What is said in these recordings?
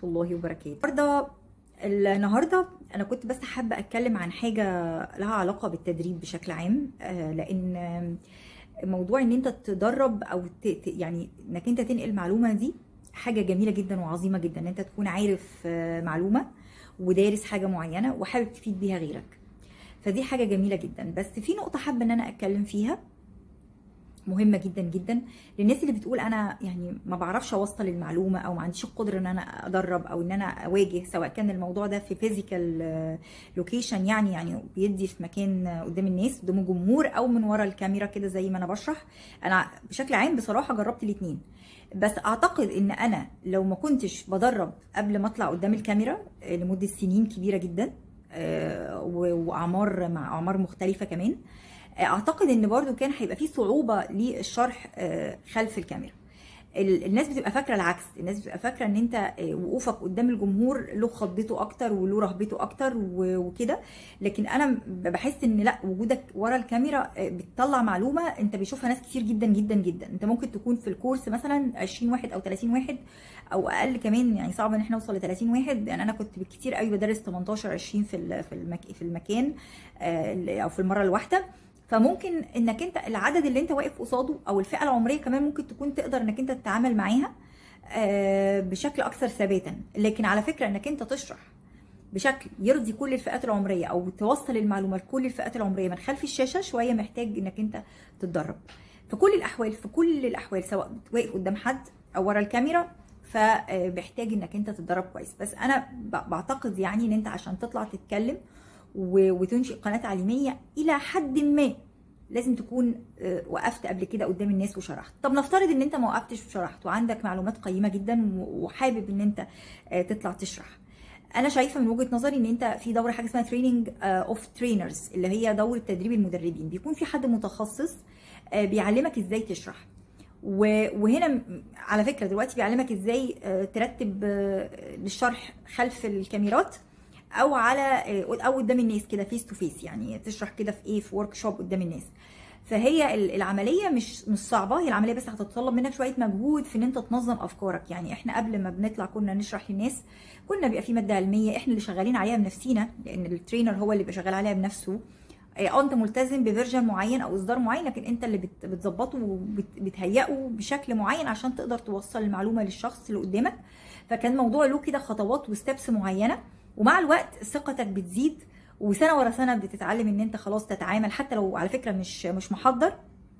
الله وبركاته النهارده النهارده انا كنت بس حابه اتكلم عن حاجه لها علاقه بالتدريب بشكل عام آه، لان موضوع ان انت تدرب او ت... ت- يعني انك انت تنقل معلومه دي حاجه جميله جدا وعظيمه جدا ان انت تكون عارف آه، معلومه ودارس حاجه معينه وحابب تفيد بيها غيرك فدي حاجه جميله جدا بس في نقطه حابه ان انا اتكلم فيها مهمه جدا جدا للناس اللي بتقول انا يعني ما بعرفش اوصل المعلومه او ما عنديش القدره ان انا ادرب او ان انا اواجه سواء كان الموضوع ده في فيزيكال لوكيشن يعني يعني بيدي في مكان قدام الناس قدام الجمهور او من ورا الكاميرا كده زي ما انا بشرح انا بشكل عام بصراحه جربت الاثنين بس اعتقد ان انا لو ما كنتش بدرب قبل ما اطلع قدام الكاميرا آه، لمده سنين كبيره جدا آه، و- واعمار مع اعمار مختلفه كمان اعتقد ان برضو كان هيبقى فيه صعوبه للشرح آه، خلف الكاميرا ال- الناس بتبقى فاكره العكس الناس بتبقى فاكره ان انت آه، وقوفك قدام الجمهور له خضته اكتر وله رهبته اكتر و- وكده لكن انا ب- بحس ان لا وجودك ورا الكاميرا آه، بتطلع معلومه انت بيشوفها ناس كتير جدا جدا جدا انت ممكن تكون في الكورس مثلا 20 واحد او 30 واحد او اقل كمان يعني صعب ان احنا نوصل ل 30 واحد يعني انا كنت بالكتير قوي بدرس 18 20 في ال- في المك... في المكان آه، او في المره الواحده فممكن انك انت العدد اللي انت واقف قصاده او الفئه العمريه كمان ممكن تكون تقدر انك انت تتعامل معاها آه، بشكل اكثر ثباتا لكن على فكره انك انت تشرح بشكل يرضي كل الفئات العمريه او توصل المعلومه لكل الفئات العمريه من خلف الشاشه شويه محتاج انك انت تتدرب في كل الاحوال في كل الاحوال سواء واقف قدام حد او ورا الكاميرا فبيحتاج انك انت تتدرب كويس بس انا ب- بعتقد يعني ان انت عشان تطلع تتكلم و- وتنشئ قناه تعليميه الى حد ما لازم تكون آه، وقفت قبل كده قدام الناس وشرحت طب نفترض ان انت ما وقفتش وشرحت وعندك معلومات قيمه جدا و- وحابب ان انت آه، تطلع تشرح انا شايفه من وجهه نظري ان انت في دوره حاجه اسمها تريننج اوف ترينرز اللي هي دوره تدريب المدربين بيكون في حد متخصص آه، بيعلمك ازاي تشرح و- وهنا م- على فكره دلوقتي بيعلمك ازاي آه، ترتب آه، للشرح خلف الكاميرات او على آه، او قدام الناس كده فيس تو فيس يعني تشرح كده في ايه في ورك شوب قدام الناس فهي ال- العمليه مش مش صعبه هي العمليه بس هتتطلب منك شويه مجهود في ان انت تنظم افكارك يعني احنا قبل ما بنطلع كنا نشرح للناس كنا بيبقى في ماده علميه احنا اللي شغالين عليها بنفسينا لان الترينر هو اللي بيبقى شغال عليها بنفسه اه انت ملتزم بفيرجن معين او اصدار معين لكن انت اللي بت- بتظبطه وبتهيئه بشكل معين عشان تقدر توصل المعلومه للشخص اللي قدامك فكان موضوع له كده خطوات وستبس معينه ومع الوقت ثقتك بتزيد وسنه ورا سنه بتتعلم ان انت خلاص تتعامل حتى لو على فكره مش مش محضر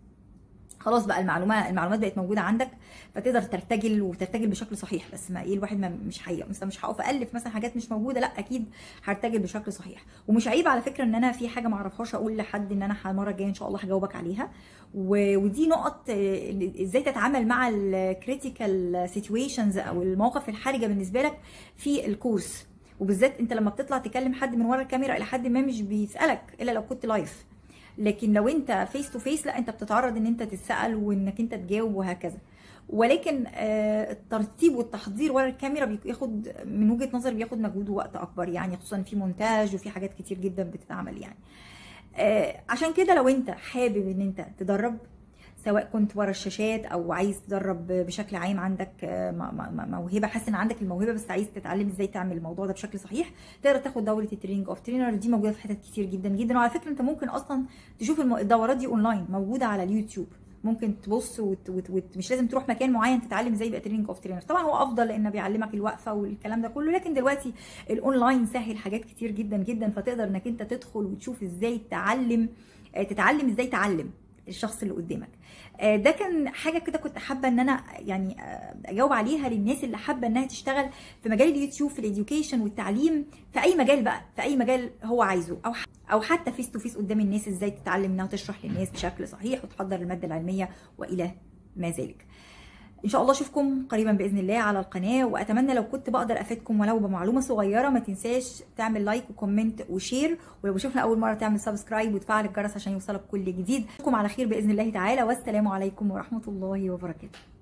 خلاص بقى المعلومه المعلومات بقت موجوده عندك فتقدر ترتجل وترتجل بشكل صحيح بس ما ايه الواحد ما مش حقيقة مثلا مش هقف الف مثلا حاجات مش موجوده لا اكيد هرتجل بشكل صحيح ومش عيب على فكره ان انا في حاجه ما اعرفهاش اقول لحد ان انا المره الجايه ان شاء الله هجاوبك عليها و- ودي نقط آه، ازاي تتعامل مع الكريتيكال سيتويشنز او المواقف الحرجه بالنسبه لك في الكورس وبالذات انت لما بتطلع تكلم حد من ورا الكاميرا الى حد ما مش بيسالك الا لو كنت لايف لكن لو انت فيس تو فيس لا انت بتتعرض ان انت تتسال وانك انت تجاوب وهكذا ولكن آه، الترتيب والتحضير ورا الكاميرا بياخد من وجهه نظري بياخد مجهود ووقت اكبر يعني خصوصا في مونتاج وفي حاجات كتير جدا بتتعمل يعني آه، عشان كده لو انت حابب ان انت تدرب سواء كنت ورا الشاشات او عايز تدرب بشكل عام عندك آه، م- م- م- موهبه حاسس ان عندك الموهبه بس عايز تتعلم ازاي تعمل الموضوع ده بشكل صحيح تقدر تاخد دوره التريننج اوف ترينر دي موجوده في حتت كتير جدا جدا وعلى فكره انت ممكن اصلا تشوف الم- الدورات دي اونلاين موجوده على اليوتيوب ممكن تبص وت... وت... وت... مش لازم تروح مكان معين تتعلم ازاي يبقى تريننج اوف ترينر طبعا هو افضل لانه بيعلمك الوقفه والكلام ده كله لكن دلوقتي الاونلاين سهل حاجات كتير جدا جدا فتقدر انك انت تدخل وتشوف ازاي تعلم آه، تتعلم ازاي تعلم الشخص اللي قدامك آه، ده كان حاجه كده كنت حابه ان انا يعني آه، اجاوب عليها للناس اللي حابه انها تشتغل في مجال اليوتيوب في الاديوكيشن والتعليم في اي مجال بقى في اي مجال هو عايزه او ح- او حتى فيس تو فيس قدام الناس ازاي تتعلم انها تشرح للناس بشكل صحيح وتحضر الماده العلميه والى ما ذلك ان شاء الله اشوفكم قريبا باذن الله على القناه واتمنى لو كنت بقدر افيدكم ولو بمعلومه صغيره ما تنساش تعمل لايك وكومنت وشير ولو بشوفنا اول مره تعمل سبسكرايب وتفعل الجرس عشان يوصلك كل جديد اشوفكم على خير باذن الله تعالى والسلام عليكم ورحمه الله وبركاته